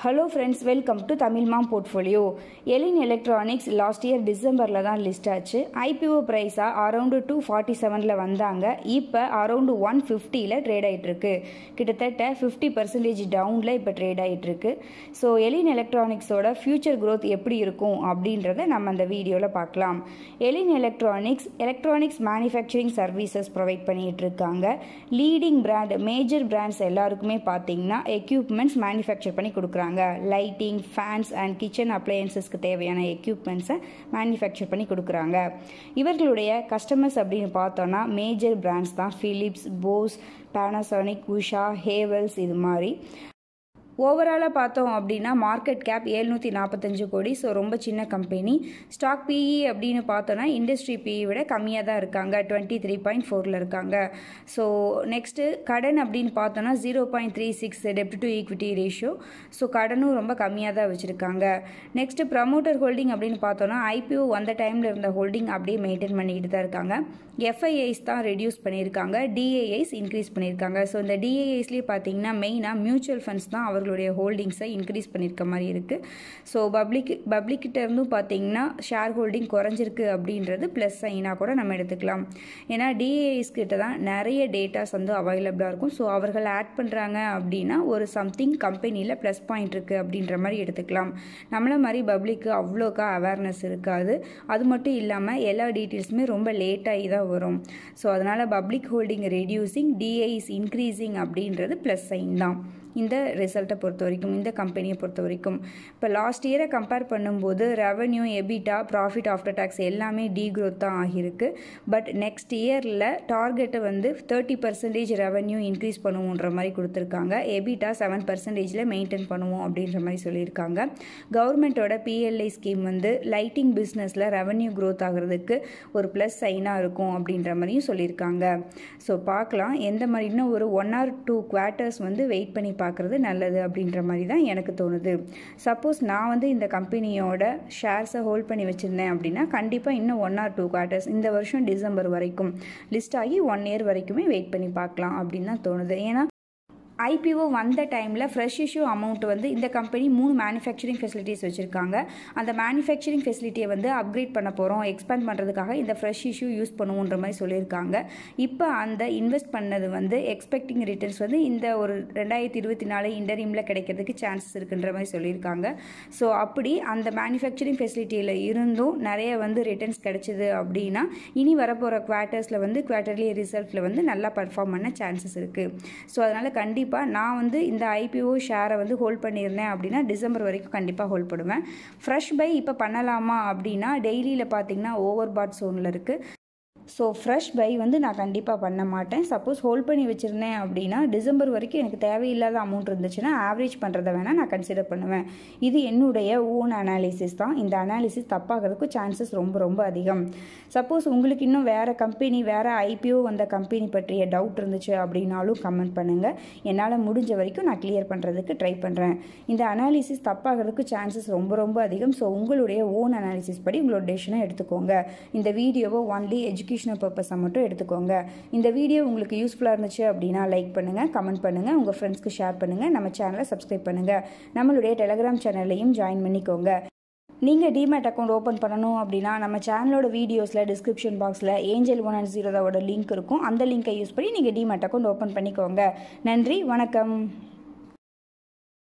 hello friends welcome to Tamil mom portfolio Elin electronics last year டிசம்பரில் தான் list ஆச்சு IPO ப்ரைஸாக அரௌண்டு டூ ஃபார்ட்டி செவனில் வந்தாங்க இப்போ அரௌண்டு ஒன் ஃபிஃப்டியில் ட்ரேட் ஆகிட்டுருக்கு கிட்டத்தட்ட ஃபிஃப்டி பர்சன்டேஜ் டவுனில் இப்போ ட்ரேட் ஆகிட்டுருக்கு ஸோ எலின் எலக்ட்ரானிக்ஸோட ஃபியூச்சர் growth எப்படி இருக்கும் அப்படின்றத நம்ம அந்த வீடியோவில் பார்க்கலாம் Elin electronics electronics manufacturing services provide பண்ணிகிட்டு இருக்காங்க லீடிங் பிராண்ட் மேஜர் பிராண்ட்ஸ் எல்லாருக்குமே பார்த்தீங்கன்னா எக்யூப்மெண்ட்ஸ் மேனுஃபேக்சர் பண்ணி கொடுக்குறாங்க லைட்டிங் ஃபேன்ஸ் அண்ட் கிச்சன் அப்ளையன்சஸ்க்கு தேவையான எக்யூப்மெண்ட்ஸை மேனுஃபேக்சர் பண்ணி கொடுக்குறாங்க இவர்களுடைய கஸ்டமர்ஸ் அப்படின்னு பார்த்தோன்னா மேஜர் பிராண்ட்ஸ் தான் Philips Bosch Panasonic Usha Havells இது மாதிரி ஓவராலாக பார்த்தோம் அப்படின்னா மார்க்கெட் கேப் ஏழ்நூற்றி நாற்பத்தஞ்சு கோடி ஸோ ரொம்ப சின்ன கம்பெனி ஸ்டாக் பிஇ அப்படின்னு பார்த்தோன்னா இண்டஸ்ட்ரி பிஇ விட கம்மியாக தான் இருக்காங்க டுவெண்ட்டி த்ரீ பாயிண்ட் ஃபோரில் இருக்காங்க ஸோ நெக்ஸ்ட்டு கடன் அப்படின்னு பார்த்தோன்னா ஜீரோ பாயிண்ட் த்ரீ சிக்ஸ் டெப்ட் டு ஈக்விட்டி ரேஷியோ ஸோ கடனும் ரொம்ப கம்மியாக தான் வச்சுருக்காங்க நெக்ஸ்ட்டு ப்ரமோட்டர் ஹோல்டிங் அப்படின்னு பார்த்தோன்னா ஐபிஓ வந்த டைமில் இருந்த ஹோல்டிங் அப்படியே மெயின்டைன் பண்ணிக்கிட்டு தான் இருக்காங்க எஃப்ஐஐஸ் தான் ரெடியூஸ் பண்ணியிருக்காங்க டிஏஐஸ் இன்க்ரீஸ் பண்ணியிருக்காங்க ஸோ இந்த டிஏஐஸ்லேயே பார்த்தீங்கன்னா மெயினாக மியூச்சுவல் ஃபண்ட்ஸ் தான் அவர்களுடைய ஹோல்டிங்ஸை இன்க்ரீஸ் பண்ணியிருக்க மாதிரி இருக்குது ஸோ பப்ளிக் பப்ளிக்கிட்ட இருந்தும் பார்த்தீங்கன்னா ஷேர் ஹோல்டிங் குறைஞ்சிருக்கு அப்படின்றது ப்ளஸ் சைனாக கூட நம்ம எடுத்துக்கலாம் ஏன்னா டிஏஐஸ் கிட்ட தான் நிறைய டேட்டாஸ் வந்து அவைலபிளாக இருக்கும் ஸோ அவர்கள் ஆட் பண்ணுறாங்க அப்படின்னா ஒரு சம்திங் கம்பெனியில் ப்ளஸ் பாயிண்ட் இருக்குது அப்படின்ற மாதிரி எடுத்துக்கலாம் நம்மள மாதிரி பப்ளிக்கு அவ்வளோக்கா அவேர்னஸ் இருக்காது அது மட்டும் இல்லாமல் எல்லா டீட்டெயில்ஸுமே ரொம்ப லேட்டாகி தான் வரும் ஸோ அதனால் public holding reducing DIIs increasing அப்படின்றது ப்ளஸ் சைன் தான் இந்த ரிசல்ட்டை பொறுத்த வரைக்கும் இந்த கம்பெனியை பொறுத்த வரைக்கும் இப்போ லாஸ்ட் இயரை கம்பேர் பண்ணும்போது revenue EBITDA profit after tax எல்லாமே டீக்ரோத் தான் ஆகியிருக்கு பட் நெக்ஸ்ட் இயரில் டார்கெட்டை வந்து தேர்ட்டி பர்சன்டேஜ் ரெவன்யூ இன்க்ரீஸ் பண்ணுவோன்ற மாதிரி கொடுத்துருக்காங்க எபிட்டா செவன் பர்சன்டேஜில் மெயின்டைன் பண்ணுவோம் அப்படின்ற மாதிரி சொல்லியிருக்காங்க கவர்மெண்ட்டோட பிஎல்ஐ ஸ்கீம் வந்து லைட்டிங் பிஸ்னஸில் ரெவன்யூ க்ரோத் ஆகிறதுக்கு ஒரு ப்ளஸ் சைனாக இருக்கும் அப்படின்ற மாதிரியும் சொல்லியிருக்காங்க ஸோ பார்க்கலாம் எந்த மாதிரி இன்னும் ஒரு ஒன் ஆர் டூ குவார்ட்டர்ஸ் வந்து வெயிட் பண்ணி பார்க்குறது நல்லது அப்படின்ற மாதிரி தான் எனக்கு தோணுது சப்போஸ் நான் வந்து இந்த கம்பெனியோட ஷேர்ஸை ஹோல்ட் பண்ணி வச்சுருந்தேன் அப்படின்னா கண்டிப்பாக இன்னும் ஒன் ஆர் டூ குவார்ட்டர்ஸ் இந்த வருஷம் டிசம்பர் வரைக்கும் லிஸ்ட் ஆகி ஒன் இயர் வரைக்குமே வெயிட் பண்ணி பார்க்கலாம் அப்படின்னு தான் தோணுது ஏன்னா ஐபிஓ வந்த டைமில் ஃப்ரெஷ் இஷ்யூ அமௌண்ட் வந்து இந்த கம்பெனி மூணு மேனுஃபேக்சரிங் ஃபெசிலிட்டிஸ் வச்சுருக்காங்க அந்த மேனுஃபேக்சரிங் ஃபெசிலிட்டியை வந்து அப்கிரேட் பண்ண போகிறோம் எக்ஸ்பேண்ட் பண்ணுறதுக்காக இந்த ஃப்ரெஷ் இஷ்யூ யூஸ் பண்ணுவோன்ற மாதிரி சொல்லியிருக்காங்க இப்போ அந்த இன்வெஸ்ட் பண்ணது வந்து எக்ஸ்பெக்டிங் ரிட்டர்ன்ஸ் வந்து இந்த ஒரு ரெண்டாயிரத்தி இருபத்தி நாலு இன்டர்ரீமில் கிடைக்கிறதுக்கு சான்சஸ் இருக்குன்ற மாதிரி சொல்லியிருக்காங்க ஸோ அப்படி அந்த மேனுஃபேக்சரிங் ஃபெசிலிட்டியில் இருந்தும் நிறைய வந்து ரிட்டர்ன்ஸ் கிடைச்சிது அப்படின்னா இனி வரப்போகிற குவார்ட்டர்ஸில் வந்து குவார்ட்டர்லி ரிசல்ட்டில் வந்து நல்லா பர்ஃபார்ம் பண்ண சான்சஸ் இருக்குது ஸோ அதனால் கண்டிப்பாக கண்டிப்பாக நான் வந்து இந்த ஐபிஓ ஷேரை வந்து ஹோல்ட் பண்ணியிருந்தேன் அப்படின்னா டிசம்பர் வரைக்கும் கண்டிப்பாக ஹோல்ட் பண்ணுவேன் ஃப்ரெஷ் பை இப்போ பண்ணலாமா அப்படின்னா டெய்லியில் பார்த்தீங்கன்னா ஓவர் பாட் சோனில் இருக்குது ஸோ ஃப்ரெஷ் பை வந்து நான் கண்டிப்பாக பண்ண மாட்டேன் சப்போஸ் ஹோல்ட் பண்ணி வச்சுருந்தேன் அப்படின்னா டிசம்பர் வரைக்கும் எனக்கு தேவையில்லாத அமௌண்ட் இருந்துச்சுன்னா ஆவரேஜ் பண்ணுறத வேணால் நான் கன்சிடர் பண்ணுவேன் இது என்னுடைய ஓன் அனாலிசிஸ் தான் இந்த அனாலிசிஸ் தப்பாகிறதுக்கு சான்சஸ் ரொம்ப ரொம்ப அதிகம் சப்போஸ் உங்களுக்கு இன்னும் வேறு கம்பெனி வேறு ஐபிஓ வந்த கம்பெனி பற்றிய டவுட் இருந்துச்சு அப்படின்னாலும் கமெண்ட் பண்ணுங்கள் என்னால் முடிஞ்ச வரைக்கும் நான் கிளியர் பண்ணுறதுக்கு ட்ரை பண்ணுறேன் இந்த அனாலிசிஸ் தப்பாகிறதுக்கு சான்சஸ் ரொம்ப ரொம்ப அதிகம் ஸோ உங்களுடைய ஓன் அனாலிசிஸ் படி உங்களோட டெசிஷனை எடுத்துக்கோங்க இந்த வீடியோவை ஒன்லி எஜுகேஷன் எஜுகேஷனல் பர்பஸை மட்டும் எடுத்துக்கோங்க இந்த வீடியோ உங்களுக்கு யூஸ்ஃபுல்லாக இருந்துச்சு அப்படின்னா லைக் பண்ணுங்கள் கமெண்ட் பண்ணுங்கள் உங்கள் ஃப்ரெண்ட்ஸ்க்கு ஷேர் பண்ணுங்கள் நம்ம சேனலை சப்ஸ்கிரைப் பண்ணுங்கள் நம்மளுடைய டெலகிராம் சேனல்லையும் ஜாயின் பண்ணிக்கோங்க நீங்கள் டிமேட் அக்கௌண்ட் ஓப்பன் பண்ணணும் அப்படின்னா நம்ம சேனலோட வீடியோஸில் டிஸ்கிரிப்ஷன் பாக்ஸில் ஏஞ்சல் ஒன் அண்ட் ஜீரோவோட லிங்க் இருக்கும் அந்த லிங்கை யூஸ் பண்ணி நீங்கள் டிமேட் அக்கௌண்ட் ஓப்பன் பண்ணிக்கோங்க நன்றி வணக்கம்